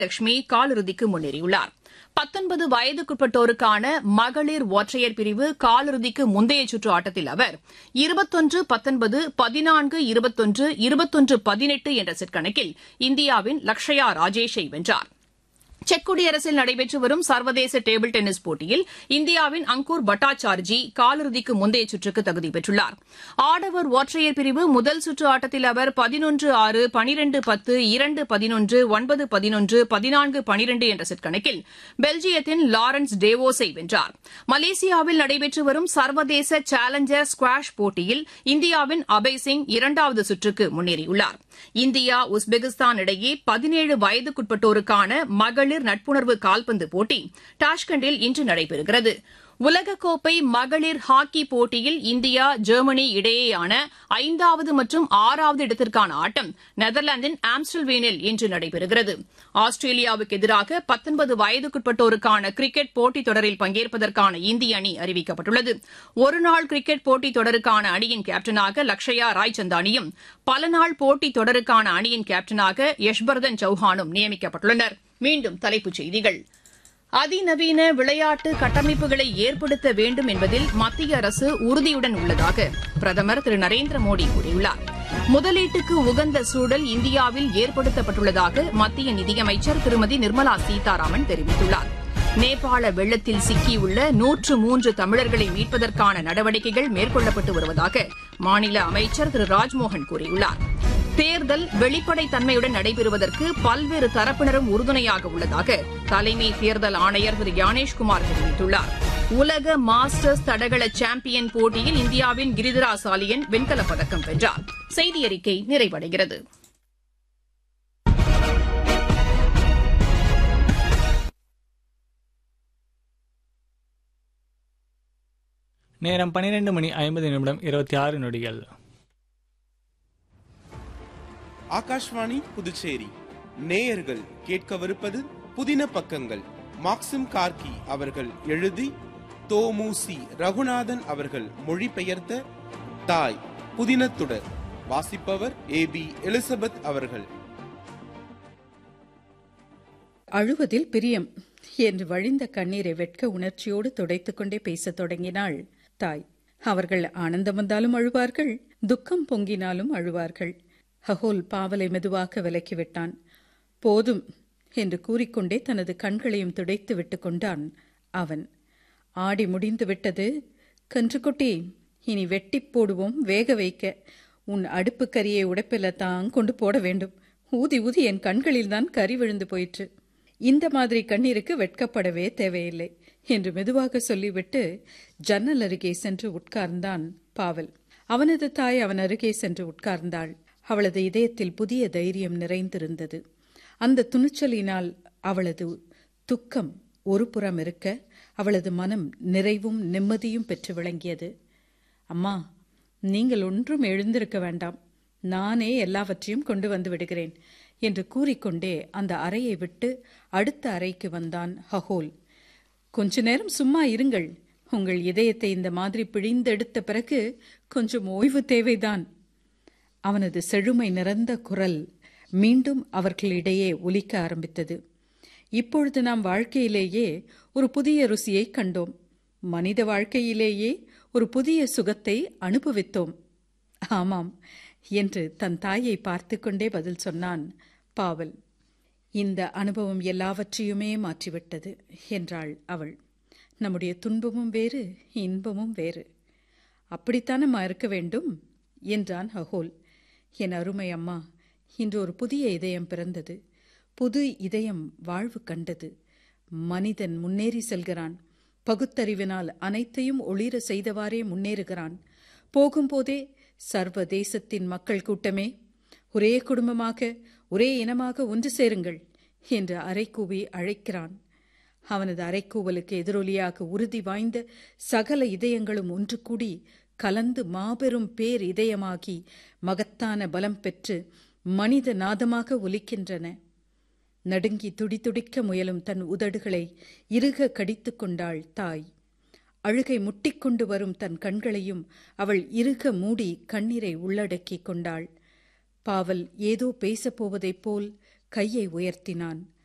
லட்சுமி காலிறுதிக்கு முன்னேறியுள்ளார் பத்தொன்பது வயதுக்குட்பட்டோருக்கான மகளிர் ஒற்றையர் பிரிவு காலிறுதிக்கு முந்தைய சுற்று ஆட்டத்தில் அவர் இருபத்தொன்று பத்தொன்பது பதினான்கு இருபத்தொன்று இருபத்தொன்று பதினெட்டு என்ற செட் கணக்கில் இந்தியாவின் லக்ஷயா ராஜேஷை வென்றார் செக் குடியரசில் நடைபெற்று வரும் சர்வதேச டேபிள் டென்னிஸ் போட்டியில் இந்தியாவின் அங்கூர் பட்டாச்சார்ஜி காலிறுதிக்கு முந்தைய சுற்றுக்கு தகுதி பெற்றுள்ளார் ஆடவர் ஒற்றையர் பிரிவு முதல் சுற்று ஆட்டத்தில் அவர் பதினொன்று ஆறு பனிரெண்டு பத்து இரண்டு பதினொன்று ஒன்பது பதினொன்று பதினான்கு பனிரெண்டு என்ற செட் கணக்கில் பெல்ஜியத்தின் லாரன்ஸ் டேவோஸை வென்றார் மலேசியாவில் நடைபெற்று வரும் சர்வதேச சேலஞ்சர் ஸ்குவாஷ் போட்டியில் இந்தியாவின் அபய் சிங் இரண்டாவது சுற்றுக்கு முன்னேறியுள்ளார் இந்தியா உஸ்பெகிஸ்தான் இடையே பதினேழு வயதுக்குட்பட்டோருக்கான மகளிர் நட்புணர்வு கால்பந்து போட்டி டாஷ்கண்டில் இன்று நடைபெறுகிறது உலகக்கோப்பை மகளிர் ஹாக்கி போட்டியில் இந்தியா ஜெர்மனி இடையேயான ஐந்தாவது மற்றும் ஆறாவது இடத்திற்கான ஆட்டம் நெதர்லாந்தின் ஆம்ஸ்டல்வேனில் இன்று நடைபெறுகிறது ஆஸ்திரேலியாவுக்கு எதிராக பத்தொன்பது வயதுக்குட்பட்டோருக்கான கிரிக்கெட் போட்டித் தொடரில் பங்கேற்பதற்கான இந்திய அணி அறிவிக்கப்பட்டுள்ளது ஒருநாள் கிரிக்கெட் போட்டித் தொடருக்கான அணியின் கேப்டனாக லக்ஷயா ராய்சந்தானியும் பலநாள் போட்டித் தொடருக்கான அணியின் கேப்டனாக யஷ்வர்தன் சௌஹானும் நியமிக்கப்பட்டுள்ளனர் மீண்டும் தலைப்புச் செய்திகள் அதிநவீன விளையாட்டு கட்டமைப்புகளை ஏற்படுத்த வேண்டும் என்பதில் மத்திய அரசு உறுதியுடன் உள்ளதாக பிரதமர் திரு நரேந்திர மோடி கூறியுள்ளார் முதலீட்டுக்கு உகந்த சூழல் இந்தியாவில் ஏற்படுத்தப்பட்டுள்ளதாக மத்திய நிதியமைச்சர் திருமதி நிர்மலா சீதாராமன் தெரிவித்துள்ளார் நேபாள வெள்ளத்தில் சிக்கியுள்ள நூற்று மூன்று தமிழர்களை மீட்பதற்கான நடவடிக்கைகள் மேற்கொள்ளப்பட்டு வருவதாக மாநில அமைச்சர் திரு ராஜ்மோகன் கூறியுள்ளார் தேர்தல் வெளிப்படைத்தன்மையுடன் நடைபெறுவதற்கு பல்வேறு தரப்பினரும் உறுதுணையாக உள்ளதாக தலைமை தேர்தல் ஆணையர் திரு ஞானேஷ்குமார் தெரிவித்துள்ளார் உலக மாஸ்டர்ஸ் தடகள சாம்பியன் போட்டியில் இந்தியாவின் கிரிதிரா சாலியன் வெண்கலப் பதக்கம் வென்றார் செய்தி அறிக்கை நிறைவடைகிறது நேரம் பன்னிரெண்டு மணி ஐம்பது நிமிடம் இருபத்தி ஆறு நொடிகள் ஆகாஷ்வாணி புதுச்சேரி நேயர்கள் கேட்கவிருப்பது புதின பக்கங்கள் மாக்சிம் கார்கி அவர்கள் எழுதி தோமுசி ரகுநாதன் அவர்கள் மொழிபெயர்த்த தாய் புதினத்துடர் வாசிப்பவர் ஏ பி எலிசபெத் அவர்கள் அழுவதில் பிரியம் என்று வழிந்த கண்ணீரை வெட்க உணர்ச்சியோடு துடைத்துக் கொண்டே பேசத் தொடங்கினாள் தாய் அவர்கள் ஆனந்தம் வந்தாலும் அழுவார்கள் துக்கம் பொங்கினாலும் அழுவார்கள் ஹகோல் பாவலை மெதுவாக விலக்கிவிட்டான் போதும் என்று கூறிக்கொண்டே தனது கண்களையும் துடைத்து விட்டு கொண்டான் அவன் ஆடி முடிந்து விட்டது கன்றுக்குட்டி இனி வெட்டிப் போடுவோம் வேக வைக்க உன் அடுப்பு கரியை உடைப்பில தான் கொண்டு போட வேண்டும் ஊதி ஊதி என் கண்களில்தான் கறி விழுந்து போயிற்று இந்த மாதிரி கண்ணீருக்கு வெட்கப்படவே தேவையில்லை என்று மெதுவாக சொல்லிவிட்டு ஜன்னல் அருகே சென்று உட்கார்ந்தான் பாவல் அவனது தாய் அவன் அருகே சென்று உட்கார்ந்தாள் அவளது இதயத்தில் புதிய தைரியம் நிறைந்திருந்தது அந்த துணிச்சலினால் அவளது துக்கம் ஒரு புறம் இருக்க அவளது மனம் நிறைவும் நிம்மதியும் பெற்று விளங்கியது அம்மா நீங்கள் ஒன்றும் எழுந்திருக்க வேண்டாம் நானே எல்லாவற்றையும் கொண்டு வந்து விடுகிறேன் என்று கூறிக்கொண்டே அந்த அறையை விட்டு அடுத்த அறைக்கு வந்தான் ஹகோல் கொஞ்ச நேரம் சும்மா இருங்கள் உங்கள் இதயத்தை இந்த மாதிரி பிழிந்தெடுத்த பிறகு கொஞ்சம் ஓய்வு தேவைதான் அவனது செழுமை நிறந்த குரல் மீண்டும் அவர்களிடையே ஒலிக்க ஆரம்பித்தது இப்பொழுது நாம் வாழ்க்கையிலேயே ஒரு புதிய ருசியை கண்டோம் மனித வாழ்க்கையிலேயே ஒரு புதிய சுகத்தை அனுபவித்தோம் ஆமாம் என்று தன் தாயை பார்த்து கொண்டே பதில் சொன்னான் பாவல் இந்த அனுபவம் எல்லாவற்றையுமே மாற்றிவிட்டது என்றாள் அவள் நம்முடைய துன்பமும் வேறு இன்பமும் வேறு அப்படித்தானம்மா இருக்க வேண்டும் என்றான் ஹகோல் என் அருமை அம்மா இன்று ஒரு புதிய இதயம் பிறந்தது புது இதயம் வாழ்வு கண்டது மனிதன் முன்னேறி செல்கிறான் பகுத்தறிவினால் அனைத்தையும் ஒளிர செய்தவாறே முன்னேறுகிறான் போகும்போதே சர்வ தேசத்தின் மக்கள் கூட்டமே ஒரே குடும்பமாக ஒரே இனமாக ஒன்று சேருங்கள் என்று அரைக்கூவி அழைக்கிறான் அவனது அரைக்கூவலுக்கு எதிரொலியாக உறுதி வாய்ந்த சகல இதயங்களும் ஒன்று கூடி கலந்து மாபெரும் பேர் இதயமாகி மகத்தான பலம் பெற்று மனித நாதமாக ஒலிக்கின்றன நடுங்கி துடிதுடிக்க முயலும் தன் உதடுகளை இறுக கடித்து கொண்டாள் தாய் அழுகை முட்டிக்கொண்டு வரும் தன் கண்களையும் அவள் இறுக மூடி கண்ணீரை உள்ளடக்கிக் கொண்டாள் பாவல் ஏதோ பேசப்போவதைப் போல் கையை உயர்த்தினான்